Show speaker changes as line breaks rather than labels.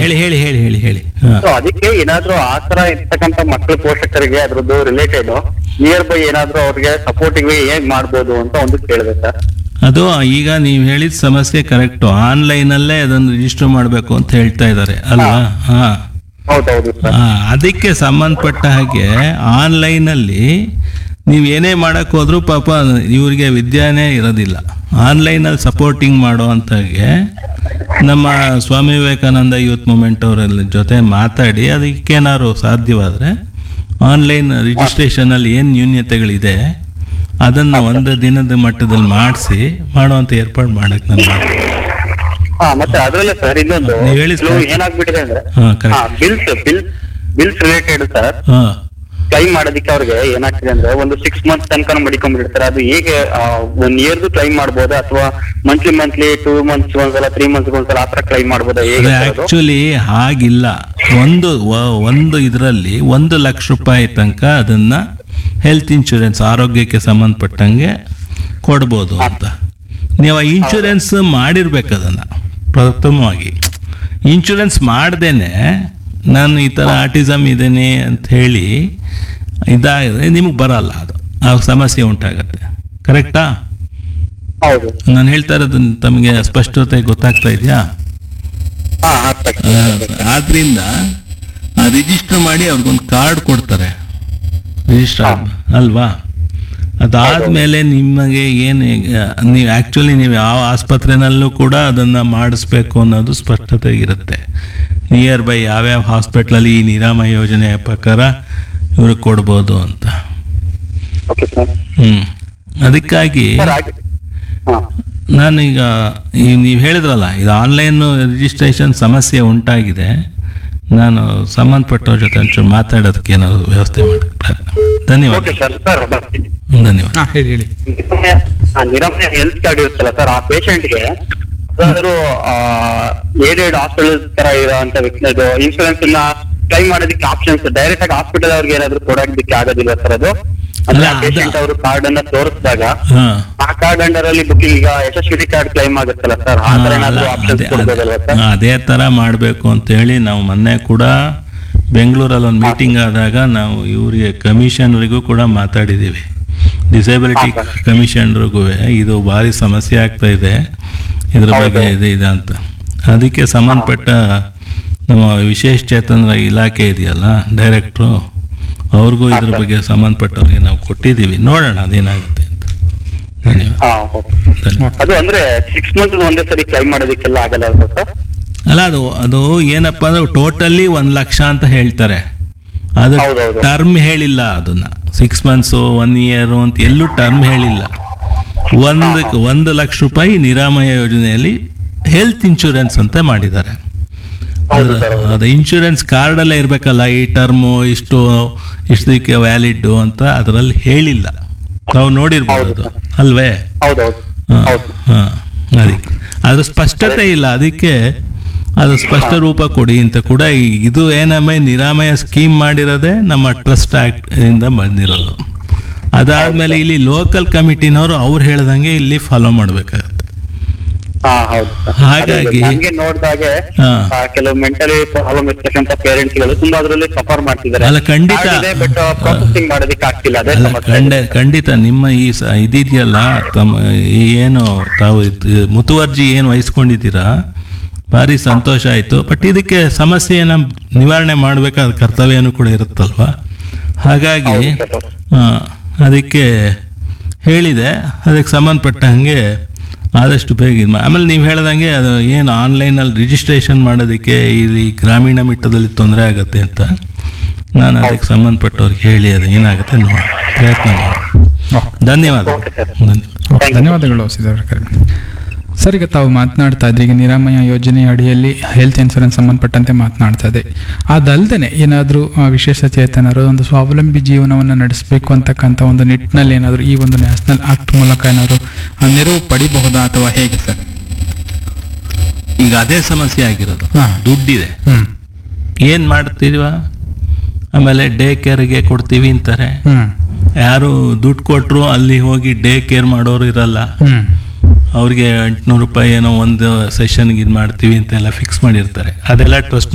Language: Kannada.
ಹೇಳಿ ಹೇಳಿ ಹೇಳಿ ಹೇಳಿ ಹೇಳಿ ಹಾ.
ಸೊ ಅದಕ್ಕೆ ಏನಾದ್ರೂ ಆ ತರ ಇರ್ತಕ್ಕಂತ ಮಕ್ಕಳ ಪೋಷಕರಿಗೆ ಅದ್ರದ್ದು ರಿಲೇಟೆಡ್ ನಿಯರ್ ಬೈ ಏನಾದ್ರೂ ಅವ್ರಿಗೆ ಸಪೋರ್ಟಿವ್ ಹೇಗ್ ಮಾಡ್ಬೋದು ಅಂತ ಒಂದು ಕೇಳಿದೆ ಸರ್
ಅದು ಈಗ ನೀವು ಹೇಳಿದ ಸಮಸ್ಯೆ ಕರೆಕ್ಟು ಆನ್ಲೈನಲ್ಲೇ ಅದನ್ನು ರಿಜಿಸ್ಟರ್ ಮಾಡಬೇಕು ಅಂತ ಹೇಳ್ತಾ ಇದ್ದಾರೆ ಅಲ್ವಾ ಹಾ
ಹೌದೌದು ಸರ್
ಆ, ಅದಕ್ಕೆ ಸಂಬಂಧಪಟ್ಟ ಹಾಗೆ ಆನ್ಲೈನಲ್ಲಿ ನೀವು ಏನೇ ಮಾಡಕ್ ಹೋದ್ರೂ ಪಾಪ ಇವ್ರಿಗೆ ವಿದ್ಯಾನೇ ಇರೋದಿಲ್ಲ ಆನ್ಲೈನಲ್ಲಿ ಸಪೋರ್ಟಿಂಗ್ ಮಾಡೋ ಅಂತಾಗೆ ನಮ್ಮ ಸ್ವಾಮಿ ವಿವೇಕಾನಂದ ಯೂತ್ ಮೂಮೆಂಟ್ ಅವರೆಲ್ಲ ಜೊತೆ ಮಾತಾಡಿ ಅದಕ್ಕೇನಾದ್ರು ಸಾಧ್ಯವಾದರೆ ಆನ್ಲೈನ್ ರಿಜಿಸ್ಟ್ರೇಷನಲ್ಲಿ ಏನು ನ್ಯೂನ್ಯತೆಗಳಿದೆ ಅದನ್ನು ಒಂದು ದಿನದ ಮಟ್ಟದಲ್ಲಿ ಮಾಡಿಸಿ ಮಾಡುವಂಥ ಏರ್ಪಾಡು ಮಾಡಕ್ಕೆ ನಾನು
ಹಾ ಮತ್ತೆ ಅದ್ರಲ್ಲೇ ಸರ್ ಇನ್ನೊಂದು
ನೀವ್ ಹೇಳಿ
ಕೆಲವು
ಸರ್.
ಏನಾಗ್ಬಿಟ್ಟಿದೆ ಅಂದ್ರೆ
ಹಾಂ correct
bills bills bills related sir
ಹಾಂ
ಕ್ಲೈಮ್ ಮಾಡೋದಕ್ಕೆ ಅವ್ರಿಗೆ ಏನಾಗ್ತಿದೆ ಅಂದ್ರೆ ಒಂದು ಸಿಕ್ಸ್ ಮಂತ್ಸ್ ತನಕ ಮಡಿಕೊಂಡ್ಬಿಡ್ತಾರೆ ಅದು ಹೇಗೆ ಒನ್ ಇಯರ್ದು ಕ್ಲೈಮ್ ಮಾಡ್ಬೋದಾ ಅಥವಾ ಮಂತ್ಲಿ ಮಂತ್ಲಿ ಟೂ ಮಂತ್ಸ್ ಒಂದ್ಸಲ ತ್ರೀ ಮಂತ್ಸ್ ಒಂದ್ಸಲ ಆತರ ಕ್ಲೈಮ್ ಮಾಡ್ಬೋದಾ ಹೇಗೆ ಸರ್ ಅದು?
ಆಕ್ಚುಲಿ ಹಾಗಿಲ್ಲ ಒಂದು ವ- ಒಂದು ಇದರಲ್ಲಿ ಒಂದು ಲಕ್ಷ ರೂಪಾಯಿ ತನಕ ಅದನ್ನ ಹೆಲ್ತ್ ಇನ್ಶೂರೆನ್ಸ್ ಆರೋಗ್ಯಕ್ಕೆ ಸಂಬಂಧಪಟ್ಟಂಗೆ ಕೊಡ್ಬೋದು ಅಂತ ನೀವು ಇನ್ಶೂರೆನ್ಸ್ ಮಾಡಿರ್ಬೇಕು ಅದನ್ನ ಪ್ರಥಮವಾಗಿ ಇನ್ಶೂರೆನ್ಸ್ ಮಾಡ್ದೇನೆ ನಾನು ಈ ಥರ ಆಟಿಸಮ್ ಇದ್ದೇನೆ ಅಂತ ಹೇಳಿ ಇದಾಗಿದೆ ನಿಮಗೆ ಬರಲ್ಲ ಅದು ಆ ಸಮಸ್ಯೆ ಉಂಟಾಗತ್ತೆ ಕರೆಕ್ಟಾ
ಹೌದು
ನಾನು ಹೇಳ್ತಾ ಇರೋದು ತಮಗೆ ಸ್ಪಷ್ಟತೆ ಗೊತ್ತಾಗ್ತಾ ಇದೆಯಾ
ಹಾ ಅರ್ಥ ಆಗ್ತದೆ.
ಆದ್ರಿಂದ ರಿಜಿಸ್ಟರ್ ಮಾಡಿ ಅವ್ರಿಗೊಂದು ಕಾರ್ಡ್ ಕೊಡ್ತಾರೆ ರಿಜಿಸ್ಟರ್ ಅಲ್ವಾ ಅದಾದ್ಮೇಲೆ ನಿಮಗೆ ಏನು ನೀವು ಆ್ಯಕ್ಚುಲಿ ನೀವು ಯಾವ ಆಸ್ಪತ್ರೆನಲ್ಲೂ ಕೂಡ ಅದನ್ನು ಮಾಡಿಸ್ಬೇಕು ಅನ್ನೋದು ಸ್ಪಷ್ಟತೆ ಇರುತ್ತೆ ನಿಯರ್ ಬೈ ಯಾವ್ಯಾವ ಹಾಸ್ಪಿಟ್ಲಲ್ಲಿ ಈ ನಿರಾಮಯ ಯೋಜನೆಯ ಪ್ರಕಾರ ಇವ್ರಿಗೆ ಕೊಡ್ಬೋದು ಅಂತ
ಓಕೆ ಸರ್
ಹ್ಞೂ ಅದಕ್ಕಾಗಿ
ಸರ್ ಹಾಗೆ ಹಾ
ನಾನೀಗ ಈ ನೀವು ಹೇಳಿದ್ರಲ್ಲ ಇದು ಆನ್ಲೈನ್ ರಿಜಿಸ್ಟ್ರೇಷನ್ ಸಮಸ್ಯೆ ಉಂಟಾಗಿದೆ ನಾನು ಸಂಬಂಧಪಟ್ಟವ್ರ ಜೊತೆ ಒಂಚೂರು ಮಾತಾಡೋದಕ್ಕೆ ಏನಾದ್ರು ವ್ಯವಸ್ಥೆ ಮಾಡಿ ಪ್ರಯತ್ನ ಮಾಡಿ. ಧನ್ಯವಾದ
ಓಕೆ ಸರ್ ಸರ್ ಬರ್ತೀನಿ
ಧನ್ಯವಾದ
ಹಾ ಹೇಳಿ ಹೇಳಿ
ಆ ನಿರಾಮಯ ಹೆಲ್ತ್ ಕಾರ್ಡ್ ಇರುತ್ತಲ್ಲ ಸರ್ ಆ ಪೇಷಂಟ್ಗೆ ಯಾವ್ದಾದ್ರು ಏಡೆಡ್ ಹಾಸ್ಪಿಟಲ್ ತರ ಇರೋಂತ ವ್ಯಕ್ತಿ ಇನ್ಶೂರೆನ್ಸ್ ಇನ್ನ ಕ್ಲೈಮ್ ಮಾಡೋದಕ್ಕೆ ಆಪ್ಷನ್ಸ್ ಡೈರೆಕ್ಟ್ ಆಗಿ ಹಾಸ್ಪಿಟಲ್ ಅವ್ರಿಗೆ ಏನಾದ್ರು ಕೊಡೋದಕ್ಕೆ ಆಗೋದಿಲ್ಲ ಸರ್ ಅದು ಅಂದ್ರೆ
ಅಲ್ಲ, ಅದು-
ಪೇಷಂಟ್ ಅವರು ಕಾರ್ಡ್ ಅನ್ನ ತೋರಿಸಿದಾಗ
ಹಾಂ
ಆ ಕಾರ್ಡ್ ಅಂಡರ್ ಅಲ್ಲಿ ಬುಕಿಂಗ್ ಈಗ ಯಶಸ್ವಿ ಕಾರ್ಡ್ ಕ್ಲೈಮ್ ಆಗುತ್ತಲ್ಲ ಸರ್ ಆ ತರ ಏನಾದ್ರು ಆಪ್ಷನ್ಸ್ ಕೊಡ್ಬೋದಲ್ವಾ ಸರ್
ಅದೇ ಥರ ಮಾಡಬೇಕು ಅಂತ ಹೇಳಿ ನಾವು ಮೊನ್ನೆ ಕೂಡ ಬೆಂಗಳೂರಲ್ಲಿ ಒಂದು ಮೀಟಿಂಗ್ ಆದಾಗ ನಾವು ಇವರಿಗೆ ಕಮಿಷನರಿಗೂ ಕೂಡ ಮಾತಾಡಿದ್ದೀವಿ ಡಿಸೇಬಿಲಿಟಿ
ಹಾ,
ಕಮಿಷನರಿಗೂ ಇದು ಭಾರಿ ಸಮಸ್ಯೆ ಆಗ್ತಾ ಇದೆ ಇದ್ರ ಬಗ್ಗೆ ಇದೆ ಇದೆ ಅಂತ ಅದಕ್ಕೆ ಸಂಬಂಧಪಟ್ಟ ನಮ್ಮ ವಿಶೇಷ ಚೇತನರ ಇಲಾಖೆ ಇದೆಯಲ್ಲ ಡೈರೆಕ್ಟ್ರು ಅವ್ರಿಗೂ ಇದ್ರ ಬಗ್ಗೆ ಸಂಬಂಧಪಟ್ಟವ್ರಿಗೆ ನಾವು ಕೊಟ್ಟಿದ್ದೀವಿ ನೋಡೋಣ ಅದೇನಾಗುತ್ತೆ ಅಂತ ಧನ್ಯವಾದ
ಹಾ ಓಕೆ.
ಧನ್ಯವಾದ
ಅದು ಅಂದ್ರೆ ಸಿಕ್ಸ್ ಮಂತ್ ಒಂದೇ ಸರಿ ಕ್ಲೈಮ್ ಮಾಡೋದಕ್ಕೆಲ್ಲ ಆಗಲ್ಲ ಅಲ್ವಾ ಸರ್
ಅಲ್ಲ ಅದು ಅದು ಏನಪ್ಪ ಅಂದ್ರೆ ಟೋಟಲಿ ಒಂದ್ ಲಕ್ಷ ಅಂತ ಹೇಳ್ತಾರೆ ಅದು
ಹೌದೌದು.
ಟರ್ಮ್ ಹೇಳಿಲ್ಲ ಅದನ್ನ ಸಿಕ್ಸ್ ಮಂತ್ಸು ಒನ್ ಇಯರ್ ಅಂತ ಎಲ್ಲೂ ಟರ್ಮ್ ಹೇಳಿಲ್ಲ ಒಂದು ಒಂದು ಲಕ್ಷ ರೂಪಾಯಿ ನಿರಾಮಯ ಯೋಜನೆಯಲ್ಲಿ ಹೆಲ್ತ್ ಇನ್ಶೂರೆನ್ಸ್ ಅಂತ ಮಾಡಿದ್ದಾರೆ
ಹೌದು
ಅದು-
ಸರ್ ಹೌದು.
ಅದು ಇನ್ಶೂರೆನ್ಸ್ ಕಾರ್ಡಲ್ಲೇ ಇರಬೇಕಲ್ಲ ಈ ಟರ್ಮು ಇಷ್ಟು ಇಷ್ಟಕ್ಕೆ ವ್ಯಾಲಿಡ್ ಅಂತ ಅದರಲ್ಲಿ ಹೇಳಿಲ್ಲ ನಾವು ನೋಡಿರ್ಬೋದು ಅದು ಅಲ್ವೇ
ಹೌದೌದು
ಹಾ,
ಹೌದು
ಹಾ, ಅದಕ್ಕೆ ಅದು ಸ್ಪಷ್ಟತೆ ಇಲ್ಲ ಅದಕ್ಕೆ ಅದು ಸ್ಪಷ್ಟ ರೂಪ ಕೊಡಿ ಅಂತ ಕೂಡ ಈ- ಇದು ಏನಮ್ಮ ನಿರಾಮಯ ಸ್ಕೀಮ್ ಮಾಡಿರೋದೇ ನಮ್ಮ ಟ್ರಸ್ಟ್ ಆಕ್ಟ್ ಇಂದ ಬಂದಿರೋದು ಅದಾದ್ಮೇಲೆ ಇಲ್ಲಿ ಲೋಕಲ್ ಕಮಿಟಿನವರು ಅವ್ರು ಹೇಳ್ದಂಗೆ ಇಲ್ಲಿ ಫಾಲೋ ಮಾಡ್ಬೇಕಾಗತ್ತೆ
ಹಾ ಹೌದು ಸರ್.
ಹಾಗಾಗಿ-
ಅದೇ ನಂಗೆ ನೋಡಿದಾಗೆ
ಹಾ.
ಆ, ಕೆಲವು ಮೆಂಟಲಿ ಪ್ರಾಬ್ಲಮ್ ಇರ್ತಕ್ಕಂಥ ಪೇರೆಂಟ್ಸ್ ಗಳು ತುಂಬಾ ಅದರಲ್ಲಿ ಸಫರ್ ಮಾಡ್ತಿದ್ದಾರೆ
ಅಲ್ಲ, ಖಂಡಿತ.
ಬಟ್ ಪ್ರೊಸೆಸಿಂಗ್ ಮಾಡೋದಕ್ಕೆ ಆಗ್ತಿಲ್ಲ ಅದೇ
ಅಲ್ಲ
ಸಮಸ್ಯೆ
ಖಂಡ ಖಂಡಿತ ನಿಮ್ಮ ಈ ಸ ಇದಿದೆಯಲ್ಲ ತಮ್ಮ ಈ ಏನು ತಾವು ಇದ್- ಮುತುವರ್ಜಿ ಏನು ವಹಿಸ್ಕೊಂಡಿದ್ದೀರಾ ಭಾರಿ ಸಂತೋಷ ಆಯಿತು ಬಟ್ ಇದಕ್ಕೆ ಸಮಸ್ಯೆಯನ್ನು ನಿವಾರಣೆ ಮಾಡಬೇಕಾದ ಕರ್ತವ್ಯನೂ ಕೂಡ ಇರುತ್ತಲ್ವಾ ಹಾಗಾಗಿ
ಹೌದು ಸರ್.
ಆ, ಅದಕ್ಕೆ ಹೇಳಿದೆ ಅದಕ್ಕೆ ಸಂಬಂಧಪಟ್ಟ ಹಾಗೆ ಆದಷ್ಟು ಬೇಗ ಇದು ಮಾ- ಆಮೇಲೆ ನೀವು ಹೇಳ್ದಂಗೆ ಅದು ಏನು ಆನ್ಲೈನಲ್ಲಿ ರಿಜಿಸ್ಟ್ರೇಷನ್ ಮಾಡೋದಕ್ಕೆ ಇಲ್ಲಿ ಗ್ರಾಮೀಣ ಮಟ್ಟದಲ್ಲಿ ತೊಂದರೆ ಆಗುತ್ತೆ ಅಂತ ನಾನು ಅದಕ್ಕೆ ಸಂಬಂಧಪಟ್ಟವ್ರಿಗೆ ಹೇಳಿ ಅದು ಏನಾಗುತ್ತೆ ನೋಡಿ ಪ್ರಯತ್ನ ಮಾಡಿ ಧನ್ಯವಾದ
ಓಕೆ ಸರ್.
ಧನ್ಯವಾದ
ಧನ್ಯವಾದಗಳು ಸಿದ್ದರಾಮಯ್ಯ ಸರ್ ಈಗ ತಾವು ಮಾತನಾಡ್ತಾ ಇದ್ರಿ ಈಗ ನಿರಾಮಯ ಯೋಜನೆ ಅಡಿಯಲ್ಲಿ ಹೆಲ್ತ್ ಇನ್ಸೂರೆನ್ಸ್ ಸಂಬಂಧಪಟ್ಟಂತೆ ಮಾತನಾಡ್ತಾ ಇದೆ ಅದಲ್ಲದೆ ಏನಾದರೂ ವಿಶೇಷ ಚೇತನರು ಒಂದು ಸ್ವಾವಲಂಬಿ ಜೀವನವನ್ನು ನಡೆಸಬೇಕು ಅಂತಕ್ಕಂಥ ಒಂದು ನಿಟ್ಟಿನಲ್ಲಿ ಏನಾದರೂ ಈ ಒಂದು ನ್ಯಾಷನಲ್ ಆಕ್ಟ್ ಮೂಲಕ ಏನಾದರೂ ಆ, ನೆರವು ಪಡಿಬಹುದಾ ಅಥವಾ ಹೇಗೆ ಸರ್
ಈಗ ಅದೇ ಸಮಸ್ಯೆ ಆಗಿರೋದು
ಹಾ.
ದುಡ್ಡಿದೆ
ಹ್ಮ್
ಏನು ಮಾಡ್ತೀವ ಆಮೇಲೆ ಡೇ ಕೇರ್ಗೆ ಕೊಡ್ತೀವಿ ಅಂತಾರೆ
ಹ್ಮ್
ಯಾರು ದುಡ್ಡು ಕೊಟ್ಟರು ಅಲ್ಲಿ ಹೋಗಿ ಡೇ ಕೇರ್ ಮಾಡೋರು ಇರಲ್ಲ
ಹ್ಮ್
ಅವ್ರಿಗೆ ಎಂಟುನೂರು ರೂಪಾಯಿ ಏನೋ ಒಂದು ಸೆಷನ್ಗೆ ಇದು ಮಾಡ್ತೀವಿ ಅಂತೆಲ್ಲ ಫಿಕ್ಸ್ ಮಾಡಿರ್ತಾರೆ ಅದೆಲ್ಲ ಟ್ರಸ್ಟ್